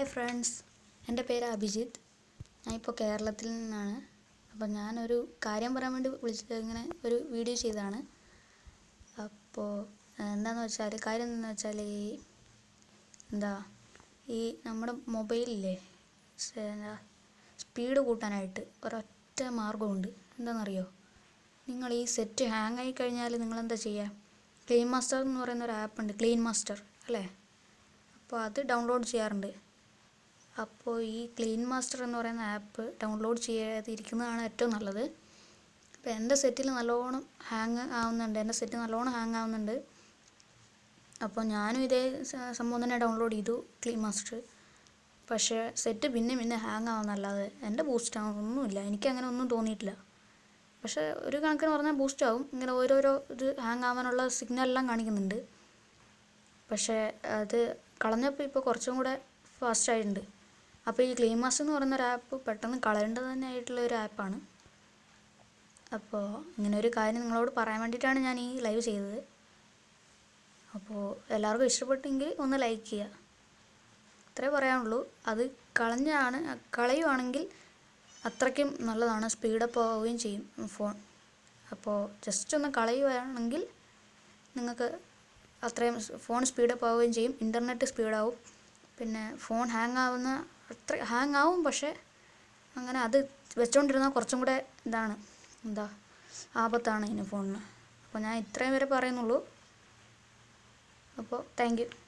hi friends എൻ്റെ പേര് അഭിജിത്ത് ഞാനിപ്പോൾ കേരളത്തിൽ നിന്നാണ് അപ്പോൾ ഞാനൊരു കാര്യം പറയാൻ വേണ്ടി വിളിച്ചത് ഇങ്ങനെ ഒരു വീഡിയോ ചെയ്തതാണ് അപ്പോൾ എന്താണെന്ന് വെച്ചാൽ കാര്യം എന്താണെന്ന് വെച്ചാൽ ഈ എന്താ ഈ നമ്മുടെ മൊബൈലില്ലേ സ്പീഡ് കൂട്ടാനായിട്ട് ഒരൊറ്റ മാർഗ്ഗമുണ്ട് എന്താണെന്നറിയോ നിങ്ങൾ ഈ സെറ്റ് ഹാങ് ആയി കഴിഞ്ഞാൽ നിങ്ങളെന്താ ചെയ്യുക ക്ലീൻ മാസ്റ്റർ എന്ന് പറയുന്ന ഒരു ആപ്പ് ഉണ്ട് ക്ലീൻ മാസ്റ്റർ അല്ലേ അപ്പോൾ അത് ഡൗൺലോഡ് ചെയ്യാറുണ്ട് അപ്പോൾ ഈ ക്ലീൻ മാസ്റ്റർ എന്ന് പറയുന്ന ആപ്പ് ഡൗൺലോഡ് ചെയ്യാതിരിക്കുന്നതാണ് ഏറ്റവും നല്ലത് അപ്പോൾ എൻ്റെ സെറ്റിൽ നല്ലോണം ഹാങ് ആവുന്നുണ്ട് എൻ്റെ സെറ്റ് നല്ലോണം ഹാങ് ആവുന്നുണ്ട് അപ്പോൾ ഞാനും ഇതേ സ- സംഭവം തന്നെ ഡൗൺലോഡ് ചെയ്തു ക്ലീൻ മാസ്റ്റർ പക്ഷേ സെറ്റ് പിന്നെ പിന്നെ ഹാങ് ആവുന്നല്ലാതെ എൻ്റെ ബൂസ്റ്റ് ആവുന്നൊന്നുമില്ല എനിക്ക് അങ്ങനെ ഒന്നും തോന്നിയിട്ടില്ല പക്ഷേ ഒരു കണക്കിന് പറഞ്ഞാൽ ബൂസ്റ്റ് ആവും ഇങ്ങനെ ഓരോരോ ഇത് ഹാങ് ആവാനുള്ള സിഗ്നലെല്ലാം കാണിക്കുന്നുണ്ട് പക്ഷേ അത് കളഞ്ഞപ്പോൾ ഇപ്പോൾ കുറച്ചും കൂടെ ഫാസ്റ്റ് ആയിട്ടുണ്ട് അപ്പോൾ ഈ ക്ലീൻ മാസ്റ്റർ എന്ന് പറയുന്ന ഒരു ആപ്പ് പെട്ടെന്ന് കളയേണ്ടത് തന്നെ ആയിട്ടുള്ള ഒരു ആപ്പാണ് അപ്പോൾ ഇങ്ങനെ ഒരു കാര്യം നിങ്ങളോട് പറയാൻ വേണ്ടിയിട്ടാണ് ഞാൻ ഈ ലൈവ് ചെയ്തത് അപ്പോൾ എല്ലാവർക്കും ഇഷ്ടപ്പെട്ടെങ്കിൽ ഒന്ന് ലൈക്ക് ചെയ്യുക അത്രേ പറയാനുള്ളൂ അത് കളഞ്ഞാണ് കളയുവാണെങ്കിൽ അത്രയ്ക്കും നല്ലതാണ് സ്പീഡപ്പ് ആവുകയും ചെയ്യും ഫോൺ അപ്പോൾ ജസ്റ്റ് ഒന്ന് കളയുകയാണെങ്കിൽ നിങ്ങൾക്ക് അത്രയും ഫോൺ സ്പീഡപ്പ് ആവുകയും ചെയ്യും ഇൻ്റർനെറ്റ് സ്പീഡാവും പിന്നെ ഫോൺ ഹാങ് ആവുന്ന അത്ര ഹാങ് ആവും പക്ഷേ അങ്ങനെ അത് വെച്ചുകൊണ്ടിരുന്നാൽ കുറച്ചും കൂടെ ഇതാണ് എന്താ ആപത്താണ് ഇതിന് ഫോണിന് അപ്പോൾ ഞാൻ ഇത്രയും വരെ പറയുന്നുള്ളൂ അപ്പോൾ താങ്ക് യു